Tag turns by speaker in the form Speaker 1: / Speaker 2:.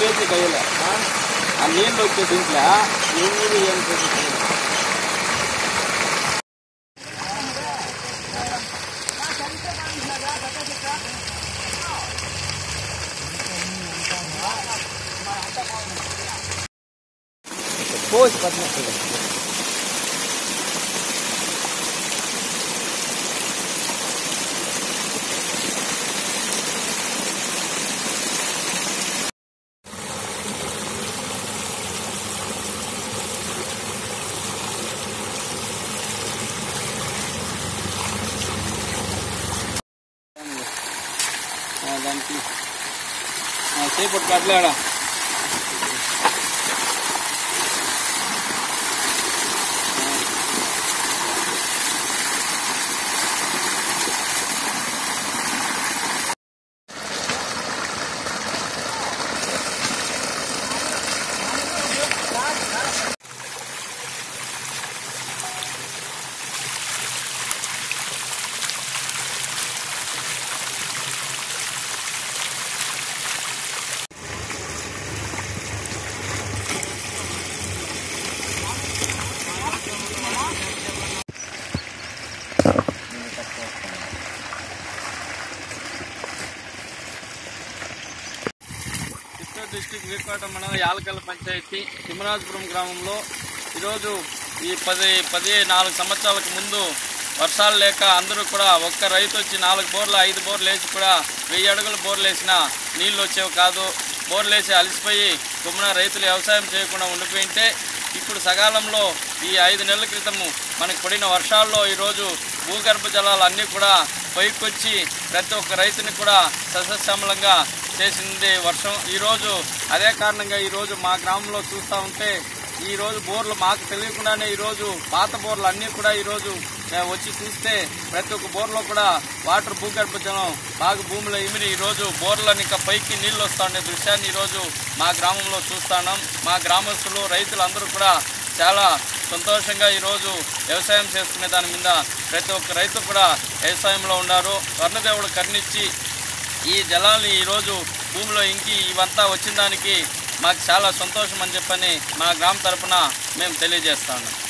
Speaker 1: వేసి గయ్యలే ఆ? ఆ నీళ్ళు వచ్చే దీంట్లో ఏం నీళ్ళు ఏం చేసి పోసి పద్మస్తు దానికి చేపట్టు కట్టలేడా చిత్తూరు డిస్టిక్ వీర్కోట మండలం యాలకల్ పంచాయతీ తిమ్మరాజపురం గ్రామంలో ఈరోజు ఈ పది పది నాలుగు సంవత్సరాలకు ముందు వర్షాలు లేక అందరూ కూడా ఒక్క రైతు వచ్చి నాలుగు బోర్లు ఐదు బోర్లు వేసి కూడా వెయ్యి అడుగులు బోర్లు వేసినా నీళ్లు వచ్చేవి కాదు బోర్లు వేసి అలసిపోయి తుమ్మిన రైతులు వ్యవసాయం చేయకుండా ఉండిపోయింటే ఇప్పుడు సకాలంలో ఈ ఐదు నెలల క్రితము మనకు పడిన వర్షాల్లో ఈరోజు భూగర్భ జలాలు అన్నీ కూడా పైకొచ్చి ప్రతి ఒక్క రైతుని కూడా సస్యశ్యామలంగా చేసింది వర్షం ఈరోజు అదే కారణంగా ఈరోజు మా గ్రామంలో చూస్తూ ఉంటే ఈరోజు బోర్లు మాకు తెలియకుండానే ఈరోజు పాత బోర్లు అన్నీ కూడా ఈరోజు ఆ, వచ్చి చూస్తే ప్రతి ఒక్క బోర్లో కూడా వాటర్ భూగర్భ జలం బాగా భూమిలో ఇమిరి ఈరోజు బోర్లను ఇంకా పైకి నీళ్లు వస్తూ ఉండే దృశ్యాన్ని ఈరోజు మా గ్రామంలో చూస్తున్నాం మా గ్రామస్తులు రైతులు అందరూ కూడా చాలా సంతోషంగా ఈరోజు వ్యవసాయం చేసుకునే దాని మీద ప్రతి ఒక్క రైతు కూడా వ్యవసాయంలో ఉన్నారు వర్ణదేవుడు కరుణించి ఈ జలాల్ని ఈరోజు భూమిలో ఇంకి ఇవంతా వచ్చిన దానికి మాకు చాలా సంతోషం అని చెప్పని మా గ్రామం తరపున మేము తెలియజేస్తాము